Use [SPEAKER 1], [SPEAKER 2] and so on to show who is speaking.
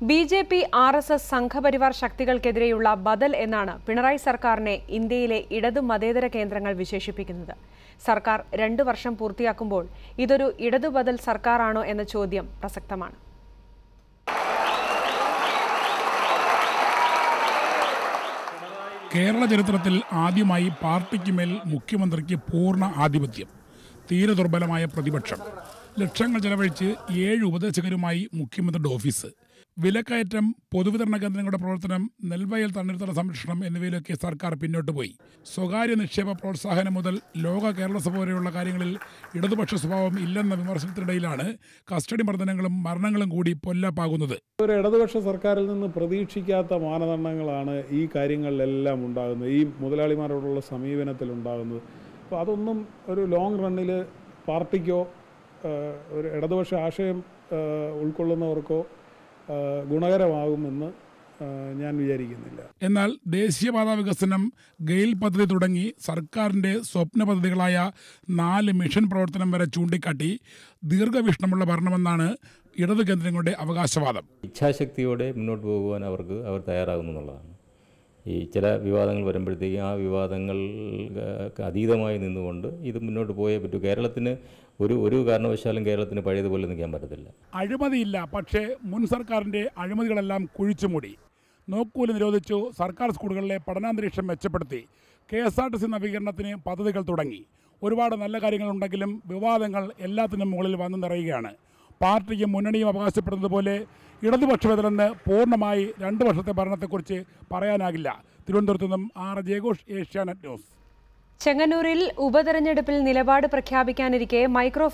[SPEAKER 1] B J P R S S Sangh Parivar ശക്തികൾക്കെതിരെയുള്ള ബദൽ എന്നാണ് പിണറായി സർക്കാരിനെ ഇന്ത്യയിലെ ഇടതു മതേതര കേന്ദ്രങ്ങൾ വിശേഷിപ്പിക്കുന്നത് സർക്കാർ രണ്ടു വർഷം പൂർത്തിയാക്കുമ്പോൾ ഇതൊരു ഇടതു ബദൽ സർക്കാരാണോ എന്ന ചോദ്യം പ്രസക്തമാണ്
[SPEAKER 2] കേരള ചരിത്രത്തിൽ ആദ്യമായി പാർട്ടിക്ക് മേൽ മുഖ്യമന്ത്രിക്ക് പൂർണ്ണ ആധിപത്യം തീരെ ദുർബലമായ പ്രതിപക്ഷം ലക്ഷങ്ങൾ ചെലവഴിച്ച് ഏഴ് ഉപദേശകരുമായി മുഖ്യമന്ത്രിയുടെ ഓഫീസ് വിലക്കയറ്റം പൊതുവിതരണ കേന്ദ്രങ്ങളുടെ പ്രവർത്തനം നെൽവയൽ തണ്ണീർത്തട സംരക്ഷണം എന്നിവയിലൊക്കെ സർക്കാർ പിന്നോട്ട് പോയി സ്വകാര്യ നിക്ഷേപ പ്രോത്സാഹനം മുതൽ ലോക കേരള സഭ വരെയുള്ള കാര്യങ്ങളിൽ ഇടതുപക്ഷ സ്വഭാവം ഇല്ലെന്ന വിമർശനത്തിനിടയിലാണ് കസ്റ്റഡി മർദ്ദനങ്ങളും മരണങ്ങളും കൂടി പൊല്ലാപ്പാകുന്നത്
[SPEAKER 3] ഒരു ഇടതുപക്ഷ സർക്കാരിൽ നിന്ന് പ്രതീക്ഷിക്കാത്ത മാനദണ്ഡങ്ങളാണ് ഈ കാര്യങ്ങളിലെല്ലാം ഉണ്ടാകുന്നത് ഈ മുതലാളിമാരോടുള്ള സമീപനത്തിൽ ഉണ്ടാകുന്നത് അപ്പോൾ അതൊന്നും ഒരു ലോങ് റണ്ണിൽ പാർട്ടിക്കോ ഏഹ്, ഒരു ഇടതുപക്ഷ ആശയം ഏഹ്, ഉൾക്കൊള്ളുന്നവർക്കോ ഏഹ്, ഗുണകരമാകുമെന്ന് ഏഹ്, ഞാൻ വിചാരിക്കുന്നില്ല
[SPEAKER 2] എന്നാൽ ദേശീയപാത വികസനം ഗെയിൽ പദ്ധതി തുടങ്ങി സർക്കാരിന്റെ സ്വപ്ന പദ്ധതികളായ നാല് മിഷൻ പ്രവർത്തനം വരെ ചൂണ്ടിക്കാട്ടി ദീർഘവീക്ഷണമുള്ള ഭരണമെന്നാണ് ഇടതു കേന്ദ്രങ്ങളുടെ അവകാശവാദം
[SPEAKER 4] ഇച്ഛാശക്തിയോടെ മുന്നോട്ട് പോകുവാൻ അവർക്ക് അവർ തയ്യാറാകുന്നു എന്നുള്ളതാണ് ഈ ചില വിവാദങ്ങൾ വരുമ്പോഴത്തേക്കും ആ വിവാദങ്ങൾക്ക് അതീതമായി നിന്നുകൊണ്ട് ഇത് മുന്നോട്ട് പോയേ പറ്റൂ കേരളത്തിന് ഒരു ഒരു കാരണവശാലും കേരളത്തിന് പഴയതുപോലെ നിൽക്കാൻ പറ്റത്തില്ല
[SPEAKER 2] അഴിമതിയില്ല പക്ഷേ മുൻ സർക്കാരിന്റെ അഴിമതികളെല്ലാം കുഴിച്ചുമൂടി നോക്കൂല് നിരോധിച്ചു സർക്കാർ സ്കൂളുകളിലെ പഠനാന്തരീക്ഷം മെച്ചപ്പെടുത്തി K S R T C നവീകരണത്തിന് പദ്ധതികൾ തുടങ്ങി ഒരുപാട് നല്ല കാര്യങ്ങളുണ്ടെങ്കിലും വിവാദങ്ങൾ എല്ലാത്തിനും മുകളിൽ വന്നു നിറയുകയാണ് പാർട്ടിയും മുന്നണിയും അവകാശപ്പെടുന്നത് പോലെ ഇടതുപക്ഷമെതിരെന്ന് പൂർണ്ണമായി രണ്ട് വർഷത്തെ ഭരണത്തെക്കുറിച്ച് പറയാനാകില്ല തിരുവനന്തപുരത്തു നിന്നും ആർ ജയഘോഷ് ഏഷ്യാനെറ്റ് ന്യൂസ്
[SPEAKER 1] ചെങ്ങന്നൂരിൽ ഉപതെരഞ്ഞെടുപ്പിൽ നിലപാട് പ്രഖ്യാപിക്കാനിരിക്കെ മൈക്രോ